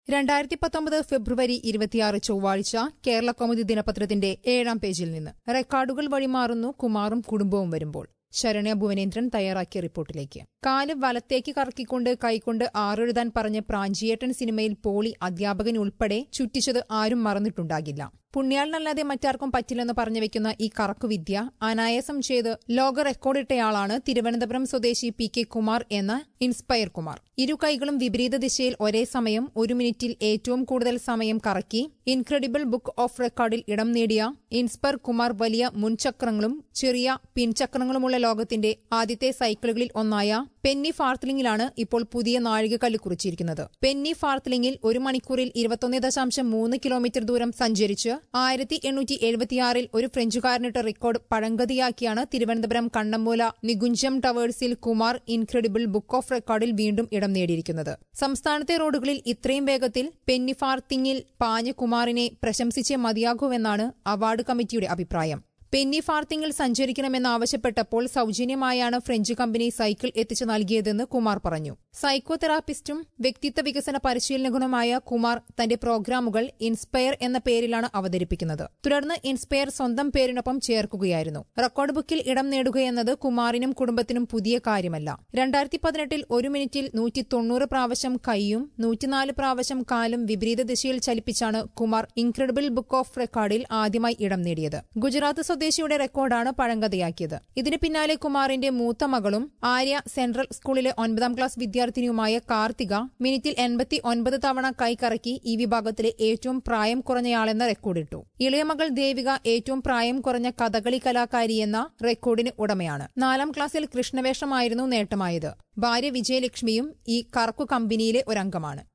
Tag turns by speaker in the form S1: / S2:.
S1: രണ്ടായിരത്തി പത്തൊമ്പത് ഫെബ്രുവരി ഇരുപത്തിയാറ് ചൊവ്വാഴ്ച കേരള കൗമുദി ദിനപത്രത്തിന്റെ ഏഴാം പേജിൽ നിന്ന് റെക്കോർഡുകൾ വഴിമാറുന്നു കുമാറും കുടുംബവും വരുമ്പോൾ ശരണ്യ ഭുവനേന്ദ്രൻ തയ്യാറാക്കിയ റിപ്പോർട്ടിലേക്ക് കാല് വലത്തേക്ക് കറക്കിക്കൊണ്ട് കൈകൊണ്ട് ആറെഴുതാൻ പറഞ്ഞ് പ്രാഞ്ചിയേട്ടൻ സിനിമയിൽ പോളി അധ്യാപകൻ ഉൾപ്പെടെ ചുറ്റിച്ചത് ആരും മറന്നിട്ടുണ്ടാകില്ല പുണ്യാളിനല്ലാതെ മറ്റാർക്കും പറ്റില്ലെന്ന് പറഞ്ഞു വെക്കുന്ന ഈ കറക്കുവിദ്യ അനായാസം ചെയ്ത് ലോക റെക്കോർഡിട്ടയാളാണ് തിരുവനന്തപുരം സ്വദേശി പി കെ കുമാർ എന്ന ഇൻസ്പയർ കുമാർ ഇരു കൈകളും വിപരീത ദിശയിൽ ഒരേ സമയം ഒരു മിനിറ്റിൽ ഏറ്റവും കൂടുതൽ സമയം കറക്കി ഇൻക്രെഡിബിൾ ബുക്ക് ഓഫ് റെക്കോർഡിൽ ഇടം നേടിയ ഇൻസ്പയർ കുമാർ വലിയ മുൻചക്രങ്ങളും ചെറിയ പിൻചക്രങ്ങളുമുള്ള ലോകത്തിന്റെ ആദ്യത്തെ സൈക്കിളുകളിൽ ഒന്നായ പെന്നി ഫാർത്തലിംഗിലാണ് ഇപ്പോൾ പുതിയ നാഴികക്കല്ല് കുറിച്ചിരിക്കുന്നത് പെന്നി ഫാർത്തലിംഗിൽ ഒരു മണിക്കൂറിൽ ഇരുപത്തൊന്ന് ദശാംശം മൂന്ന് കിലോമീറ്റർ ദൂരം സഞ്ചരിച്ച് ആയിരത്തി എണ്ണൂറ്റി എഴുപത്തിയാറിൽ ഒരു ഫ്രഞ്ചുകാരനിട്ട റെക്കോർഡ് പഴങ്കതിയാക്കിയാണ് തിരുവനന്തപുരം കണ്ണമ്മൂല നികുഞ്ചം ടവേഴ്സിൽ കുമാർ ഇൻക്രെഡിബിൾ ബുക്ക് ഓഫ് റെക്കോർഡിൽ വീണ്ടും ഇടം നേടിയിരിക്കുന്നത് സംസ്ഥാനത്തെ റോഡുകളിൽ ഇത്രയും വേഗത്തിൽ പെന്നി ഫാർത്തിങ്ങിൽ പാഞ്ഞ കുമാറിനെ പ്രശംസിച്ചേ മതിയാകൂവെന്നാണ് അവാർഡ് കമ്മിറ്റിയുടെ അഭിപ്രായം പെന്നി ഫാർത്തിങ്ങിൽ സഞ്ചരിക്കണമെന്നാവശ്യപ്പെട്ടപ്പോൾ സൌജന്യമായാണ് ഫ്രഞ്ച് കമ്പനി സൈക്കിൾ എത്തിച്ചു നൽകിയതെന്ന് കുമാർ പറഞ്ഞു സൈക്കോ തെറാപ്പിസ്റ്റും വ്യക്തിത്വ വികസന പരിശീലനഗുണമായ കുമാർ തന്റെ പ്രോഗ്രാമുകൾ ഇൻസ്പയർ എന്ന പേരിലാണ് അവതരിപ്പിക്കുന്നത് തുടർന്ന് ഇൻസ്പയർ സ്വന്തം പേരിനൊപ്പം ചേർക്കുകയായിരുന്നു റെക്കോർഡ് ബുക്കിൽ ഇടം നേടുകയെന്നത് കുമാറിനും കുടുംബത്തിനും പുതിയ കാര്യമല്ല രണ്ടായിരത്തി പതിനെട്ടിൽ ഒരു മിനിറ്റിൽ നൂറ്റി തൊണ്ണൂറ് പ്രാവശ്യം കൈയും നൂറ്റിനാല് പ്രാവശ്യം കാലും വിപരീത ദിശയിൽ ചലിപ്പിച്ചാണ് കുമാർ ഇൻക്രെഡിബിൾ ബുക്ക് ഓഫ് റെക്കോർഡിൽ ആദ്യമായി ഇടം നേടിയത് ഗുജറാത്ത് സ്വദേശിയുടെ റെക്കോർഡാണ് പഴങ്കഥയാക്കിയത് ഇതിന് പിന്നാലെ കുമാറിന്റെ മൂത്ത മകളും ആര്യ സെൻട്രൽ സ്കൂളിലെ ഒൻപതാം ക്ലാസ് വിദ്യാർത്ഥിനിയുമായ കാർത്തിക മിനിറ്റിൽ എൺപത്തി ഒൻപത് തവണ കൈകറക്കി ഈ വിഭാഗത്തിലെ ഏറ്റവും പ്രായം കുറഞ്ഞയാളെന്ന റെക്കോർഡിട്ടു ഇളയ മകൾ ദേവിക ഏറ്റവും പ്രായം കുറഞ്ഞ കഥകളി കലാകാരി എന്ന റെക്കോർഡിന് ഉടമയാണ് നാലാം ക്ലാസ്സിൽ കൃഷ്ണവേഷമായിരുന്നു നേട്ടമായത് ഭാര്യ വിജയലക്ഷ്മിയും ഈ കറക്കു കമ്പനിയിലെ ഒരംഗമാണ്